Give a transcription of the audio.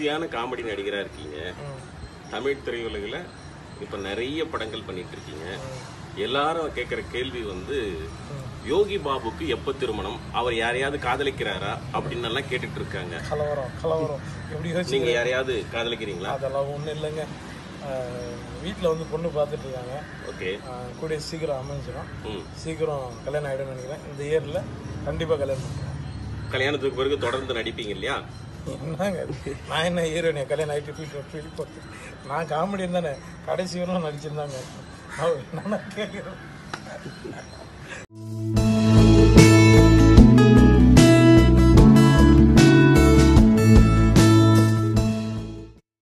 பிஸியான காமெடி நடிகரா இருக்கீங்க தமிழ் திரையுலகில் இப்ப நிறைய படங்கள் பண்ணிட்டு இருக்கீங்க எல்லாரும் கேட்குற கேள்வி வந்து யோகி பாபுக்கு எப்ப திருமணம் அவர் யாரையாவது காதலிக்கிறாரா அப்படின்னு எல்லாம் கேட்டுட்டு இருக்காங்க கலவரம் கலவரம் எப்படி யோசிச்சு நீங்க யாரையாவது காதலிக்கிறீங்களா அதெல்லாம் ஒன்றும் இல்லைங்க வீட்டில் வந்து பொண்ணு பார்த்துட்டு இருக்காங்க ஓகே ஆஹ் கூடிய சீக்கிரம் அமைஞ்சிடும் ம் சீக்கிரம் கல்யாணம் ஆகிடும்னு நினைக்கிறேன் இந்த இயரில் கண்டிப்பாக கல்யாணம் பண்ணுறேன் கல்யாணத்துக்கு பிறகு தொடர்ந்து நடிப்பீங்க இல்லையா என்னங்க இது? நான் என்ன ஹீரோனே கல்யாணம் ஆகிட்டு ஃபீல் ஃபீல் போட்டு நான் காமெடியன் தானே கடைசி வரையும் நடிச்சிருந்தாங்க நான் என்னென்ன கேட்குறேன்